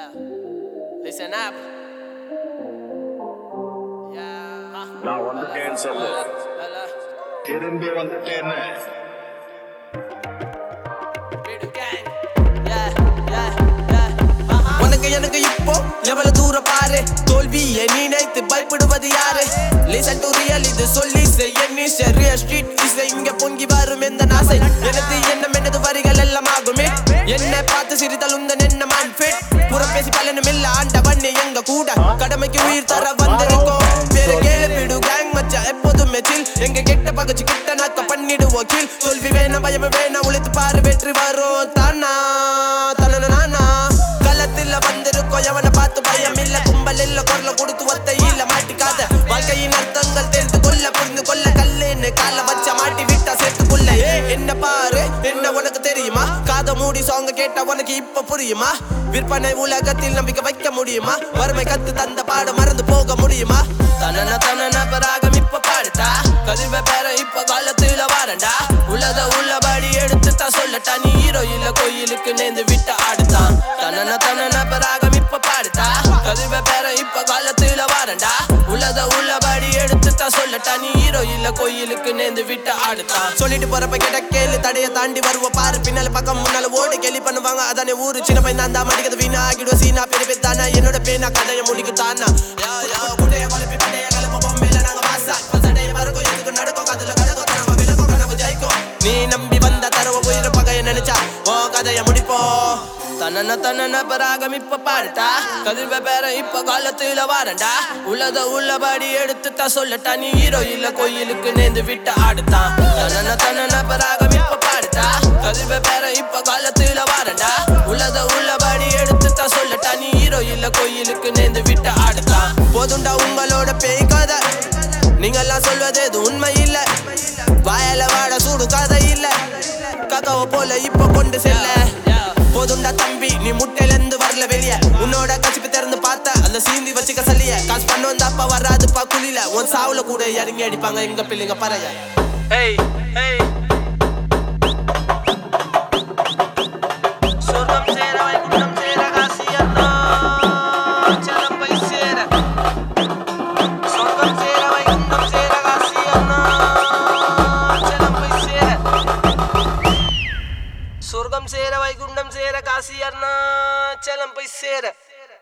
Yeah. Listen up. Yeah. நான் வந்துட்டேன்னு சொல்லு La, la. திரும்பி வந்துட்டேன்னு Beat gang. Yeah, yeah, yeah. Uh-huh. உனக்கு எனக்கு இப்போ எவ்வளவு தூரம் பாரு தோல்வியை நினைத்து பயப்படுவது யாரு லிசன் டு ரியல் இது சொல்லி எண்ணி சரிய ஸ்ட்ரீட் இசை இங்க பொங்கி வரும் எந்த நாசை எனது எண்ணம் எனது வரிகள் எல்லாம் ஆகுமே என்னை பார்த்து சிரித்தல் உந்தன் என்ன மான் ஃபிட் புறம் பேசி பலனும் இல்ல ஆண்டவன் எங்க கூட கடமைக்கு உயிர் தர வந்திருக்கோம் பேரு கேளு விடு கேங் மச்சா எப்போதுமே சில் எங்க கெட்ட பகச்சு கிட்ட நாக்க பண்ணிடுவோம் கீழ் தோல்வி வேணாம் பயம் வேணாம் உழைத்து பாரு வெற்றி வரும் தானா தனன நானா களத்துல வந்திருக்கோம் எவனை பார்த்து பயம் இல்ல கும்பல் இல்ல குரல கொடுத்து ஒத்த இல்ல மாட்டிக்காத வாழ்க்கையின் அர்த்தங்கள் தெரிந்து கொள்ள புரிந்து கொள்ள கல்லுன்னு கால வச்ச மாட்டி விட்டா சேர்த்துக்குள்ள ஏ என்ன பாரு என்ன உனக்கு தெரியுமா காத மூடி சாங்க கேட்டா உனக்கு இப்ப புரியுமா விற்பனை உலகத்தில் நம்பிக்கை வைக்க முடியுமா வறுமை கத்து தந்த பாட மறந்து போக முடியுமா தனன தனன பராகம் இப்ப பாடுட்டா கதிர்வ பேர இப்ப காலத்துல வாரண்டா உள்ளத உள்ளபடி எடுத்து தான் சொல்லட்டா நீ ஹீரோ இல்ல கோயிலுக்கு நேர்ந்து விட்ட ஆடுதான் தனன தனன பராகம் இப்ப பாடுட்டா கதிர்வ பேர இப்ப காலத்துல வாரண்டா உள்ளத உள்ளபடி எடுத்து தான் சொல்லட்டா நீ ஹீரோ இல்ல கோயிலுக்கு நேர்ந்து விட்ட ஆடுதான் சொல்லிட்டு போறப்ப கேட்ட கேளு தடைய தாண்டி வருவ பாரு பின்னால பக்கம் முன்னால ஓடி கேலி பண்ணுவாங்க அதானே ஊரு சின்ன பையன் தான் தான் மடிக்கிறது வீணா ஆகிடுவ சீனா பெரிய பேர் தானா என்னோட பேனா கதைய முடிக்கு தானா யா யா குட்டைய குழப்பி பட்டைய கலப்ப பொம்மையில நாங்க வாசா இப்ப சடைய வரைக்கும் எதுக்கு நடக்கும் கதுல கடக்கும் கனவு விலகும் கனவு ஜெயிக்கும் நீ நம்பி வந்த தரவ உயிர பகைய நினைச்சா ஓ கதைய முடிப்போம் தனன தனன பராகம் இப்ப பாடுட்டா கதிர்வ பேர இப்ப காலத்துல வாரண்டா உள்ளத உள்ளபடி எடுத்து தான் சொல்லட்டா நீ ஹீரோ இல்ல கோயிலுக்கு நேர்ந்து விட்ட ஆடுதான் தனன தனன பராகம் இப்ப பாடுட்டா கதிர்வ பேர இப்ப காலத்துல வாரண்டா உள்ளத உள்ளபடி எடுத்து தான் சொல்லட்டா நீ ஹீரோ இல்ல கோயிலுக்கு நேர்ந்து விட்ட ஆடுதான் போதுண்டா உங்களோட பேய் கதை நீங்கெல்லாம் சொல்வது இது உண்மை இல்ல வாயால வாட சூடு கதை இல்ல கதவை போல இப்ப கொண்டு செல்ல போதுண்டா தம்பி நீ முட்டையில இருந்து வரல வெளிய உன்னோட கசிப்பு திறந்து பார்த்த அந்த சீந்தி வச்சுக்க சல்லிய காசு பண்ண வந்தாப்பா வராதுப்பா குளில உன் சாவுல கூட இறங்கி அடிப்பாங்க எங்க பிள்ளைங்க பறைய Hey, hey.